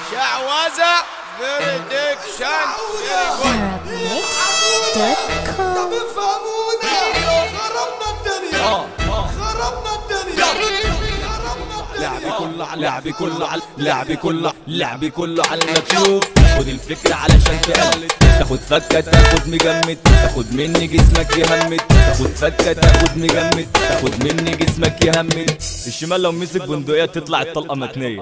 شعوذة بريدكشن Arabmix.com طب افهمونا خربنا الدنيا خربنا الدنيا خربنا الدنيا لعبي كله على لعبي كله على لعبي كله لعبي كله على المكشوف خد الفكرة علشان تقلد تاخد فكة تاخد مجمد تاخد مني جسمك يهمد تاخد فكة تاخد مجمد تاخد مني جسمك يهمد الشمال لو مسك بندقية تطلع الطلقة متنية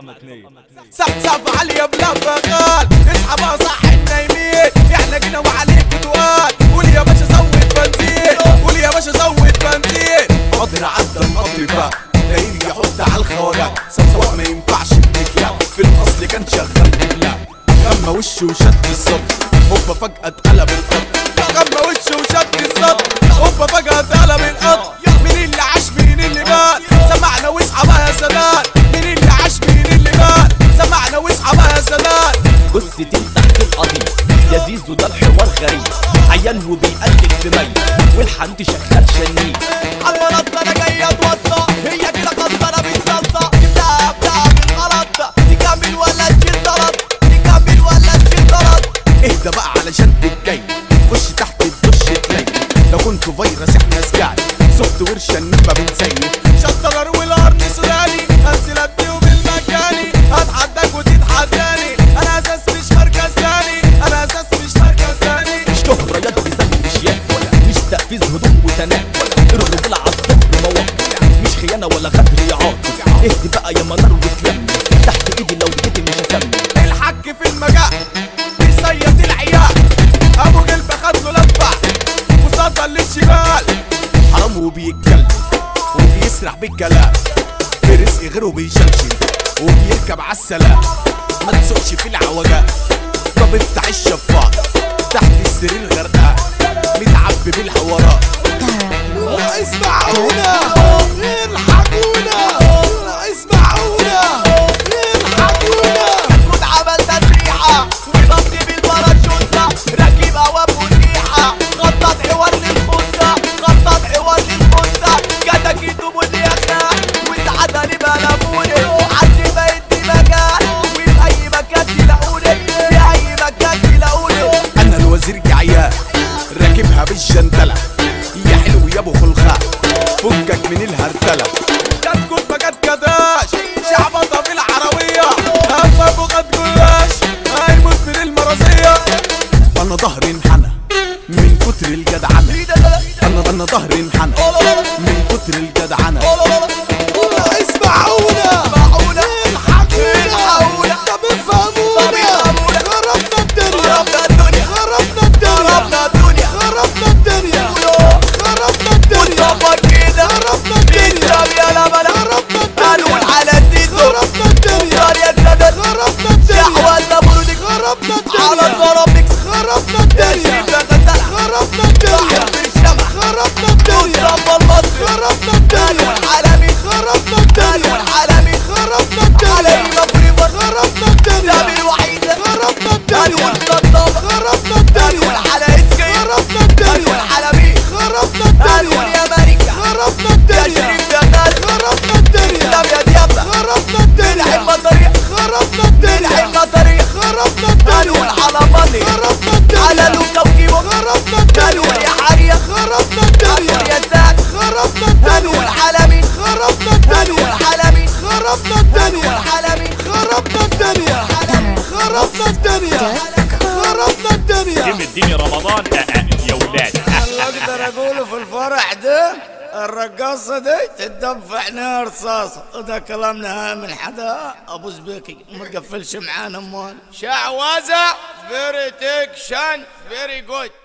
صفصف علي بلا بغال اسحبها صح النايمين احنا جينا وعليك تقال قول يا باشا زود بنزين قول يا باشا زود بنزين قادر عدى القطر بقى داير يحط على الخواجات سواء ما ينفعش الدكلا في الاصل كان شغال دكلا غمى وشه وشد الصدر هوبا فجأة اتقلب القطر غمى وشه وشد الصدر هوبا فجأة اتقلب القطر مين اللي عاش مين اللي مات سمعنا واصحى بقى يا سادات مين اللي عاش مين اللي مات سمعنا واصحى بقى يا سادات قصتي تحت القضية يا زيزو ده الحوار غريب عيان وبيقلد في ميت والحنت شغال شنيد المنطقة انا جاي اتوصى هي كده قصة بالصلصة جبتها ابدأ بالغلط تكمل ولا تشيل زلط تكمل ولا تشيل زلط اهدى بقى علشان تتجي خش تحت الدش تلاقي لو كنت فيروس احنا سكاي سوفت وير شنب ما بنسيف شطلر والارض سوداني انزل اديهم المكاني هتحداك وتتحداني انا اساس مش مركز ثاني انا اساس مش مركز ثاني مش شهرة يد بسبب اشياء مش تقفيز هدوم وتناء الرجولة على الطب مواقف مش خيانة ولا غدر يا عاطف اهدي بقى يا منار وتلم تحت ايدي لو لقيتي مش هسمي الحك في المجال بيصيد العيال ابو قلب خد له لفه وصدى للشمال حرام وبيتكلم وبيسرح بالكلام في رزق غيره بيشمشم وبيركب عالسلام ما تسوقش في العوجات طب افتح الشفاط تحت السرير غرقان متعبي بالحوارات اسمعونا الحقونا اسمعونا الحقونا كنت عمل تسريحة ونطي بالباراشوتة راكب هوا بمريحة خطط حوار للخطة خطط حوار للخطة كتاكيت ومديخة وساعتها نبقى لموني عندي ما يدي مكان وفي أي مكان تلاقوني في أي مكان تلاقوني انا الوزير جعيان راكبها بالجندلة يا حلو يا ابو خلخال فكك من الهرتلة كتكوت ما كتكتاش شعبطة في العربية أما أبو قد جلاش هيموت من المرضية انا ظهري انحنى من كتر الجدعنة انا انا ظهري انحنى من كتر الجدعنة اسمعونا معقولة الحقونا طب افهمونا خربنا الدنيا خربنا الدنيا خربنا الدنيا خربنا الدنيا خربنا الدنيا خربنا الدنيا مصطفى كده خربنا الدنيا بيشرب يا لبن خربنا هنقول الدنيا على زيزو خربنا الدنيا اختار يا سادات خربنا الدنيا شحوة برودك خربنا على الدنيا ضربك خربنا الدنيا تشريف يا غزالة خربنا الدنيا صاحب الشمع خربنا الدنيا مصطفى المصري خربنا الدنيا والعالمي خربنا الدنيا والعالمي خربنا علي الدنيا مفريبر خربنا الدنيا سامي الوحيدة خربنا الدنيا والصدام خربنا الدنيا على اسكي خربنا الدنيا والعالمي خربنا الدنيا يا ماريكا خربنا يا الدنيا شريف يا غالي خربنا الدنيا سلام يا ديابة خربنا الدنيا نلعب مطريق خربنا الدنيا نلعب مطريق خربنا الدنيا نقول على ماضي خربنا على الدنيا لوكا وكيمو خربنا نقول الدنيا يا حارية خربنا نقول الدنيا يا زاد خربنا نقول الدنيا عالمي خربنا نقول الدنيا عالمي خربنا نقول الدنيا عالمي خربنا الدنيا خربنا الدنيا خربنا الدنيا اديني رمضان أه أه يا ولاد اللي اقدر اقوله في الفرح ده الرقاصة دي تدب في عينيها رصاصة وده كلام نهائي من حدا ابو زبيكي ما تقفلش معانا امال شعوذة فيري تيك شان فيري جود